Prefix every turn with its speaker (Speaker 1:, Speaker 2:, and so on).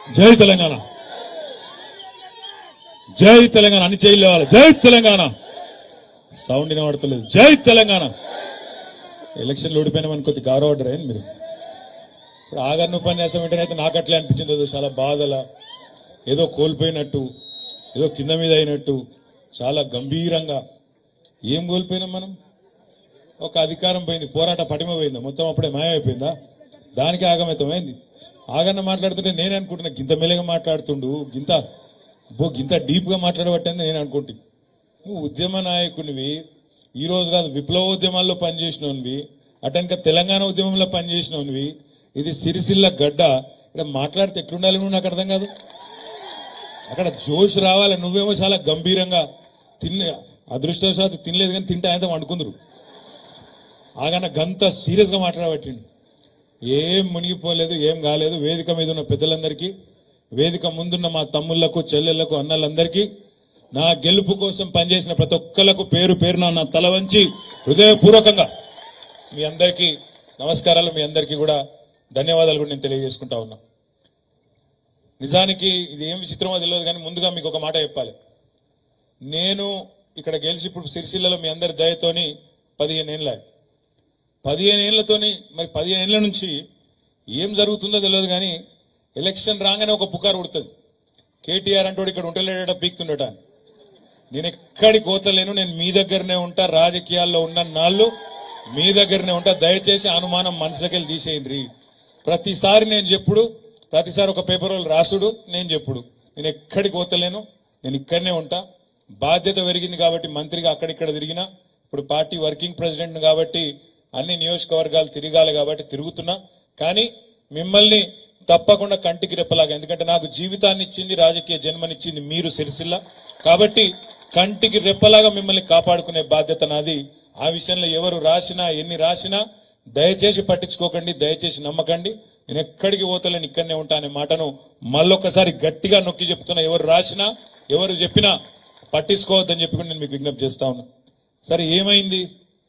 Speaker 1: జై తెలంగాణ జై తెలంగాణ అన్ని జైలు లేవాలి జై తెలంగాణ సౌండ్ వినబడతలేదు జై తెలంగాణ ఎలక్షన్లు ఓడిపోయినామని కొద్ది గౌరవడ్డరు అయింది మీరు ఇప్పుడు ఆగన్న ఉపన్యాసం ఏంటనైతే నాకు అట్లే అనిపించింది ఏదో చాలా బాధల ఏదో కోల్పోయినట్టు ఏదో కింద మీద అయినట్టు చాలా గంభీరంగా ఏం కోల్పోయినాం మనం ఒక అధికారం పోయింది పోరాట పటిమ పోయిందా మొత్తం అప్పుడే మాయమైపోయిందా దానికి ఆగమితమైంది ఆగన్న మాట్లాడుతుంటే నేను అనుకుంటున్నా గింత మెల్లగా మాట్లాడుతుండు గింత బో గింత డీప్ గా మాట్లాడబట్టని నేను అనుకుంటున్నా నువ్వు ఉద్యమ నాయకునివి ఈ రోజు కాదు విప్లవోద్యమాల్లో పనిచేసినవి అటెనక తెలంగాణ ఉద్యమంలో పనిచేసినవి ఇది సిరిసిల్ల గడ్డ ఇక్కడ మాట్లాడితే ఎట్లుండాలి నువ్వు నాకు అర్థం కాదు అక్కడ జోష్ రావాలి నువ్వేమో చాలా గంభీరంగా తిన్న అదృష్టవశాత్తు తినలేదు కానీ తింటే ఆయనతో వండుకుందరు ఆగన్న గంత సీరియస్ గా మాట్లాడబట్టిండు ఏం మునిగిపోలేదు ఏం కాలేదు వేదిక మీద ఉన్న పెద్దలందరికీ వేదిక ముందున్న మా తమ్ముళ్లకు చెల్లెళ్లకు అన్నలందరికీ నా గెలుపు కోసం పనిచేసిన ప్రతి ఒక్కళ్లకు పేరు పేరున నా తల వంచి హృదయపూర్వకంగా మీ అందరికీ నమస్కారాలు మీ అందరికీ కూడా ధన్యవాదాలు కూడా నేను తెలియజేసుకుంటా ఉన్నా నిజానికి ఇది ఏం విచిత్రమో తెలియదు కానీ ముందుగా మీకు ఒక మాట చెప్పాలి నేను ఇక్కడ గెలిచి ఇప్పుడు సిరిసిల్లలో మీ అందరి దయతోని పదిహేను ఏళ్ళ పదిహేను ఏళ్లతోని మరి పదిహేను ఏళ్ల నుంచి ఏం జరుగుతుందో తెలియదు కానీ ఎలక్షన్ రాగానే ఒక పుకారు ఉడుతుంది కేటీఆర్ అంటోడు ఇక్కడ ఉంటలేడట పీక్తుండట అని. నేను ఎక్కడికి పోతలేను నేను మీ దగ్గరనే ఉంటా రాజకీయాల్లో ఉన్న నాళ్ళు మీ దగ్గరనే ఉంటా దయచేసి అనుమానం మనసులకెళ్ళి తీసేయండి ప్రతిసారి నేను చెప్పుడు ప్రతిసారి ఒక పేపర్ వాళ్ళు రాసుడు నేను చెప్పుడు నేను ఎక్కడికి పోతలేను నేను ఇక్కడనే ఉంటా బాధ్యత పెరిగింది కాబట్టి మంత్రిగా అక్కడిక్కడ తిరిగినా ఇప్పుడు పార్టీ వర్కింగ్ ప్రెసిడెంట్ కాబట్టి అన్ని నియోజకవర్గాలు తిరగాలి కాబట్టి తిరుగుతున్నా కానీ మిమ్మల్ని తప్పకుండా కంటికి రెప్పలాగా ఎందుకంటే నాకు జీవితాన్ని ఇచ్చింది రాజకీయ జన్మనిచ్చింది మీరు సిరిసిల్ల కాబట్టి కంటికి రెప్పలాగా మిమ్మల్ని కాపాడుకునే బాధ్యత నాది ఆ విషయంలో ఎవరు రాసినా ఎన్ని రాసినా దయచేసి పట్టించుకోకండి దయచేసి నమ్మకండి నేను ఎక్కడికి పోతలేను ఇక్కడనే ఉంటా అనే మాటను మళ్ళొక్కసారి గట్టిగా నొక్కి చెప్తున్నా ఎవరు రాసినా ఎవరు చెప్పినా పట్టించుకోవద్దని చెప్పి కూడా నేను మీకు విజ్ఞప్తి చేస్తా ఉన్నా సరే ఏమైంది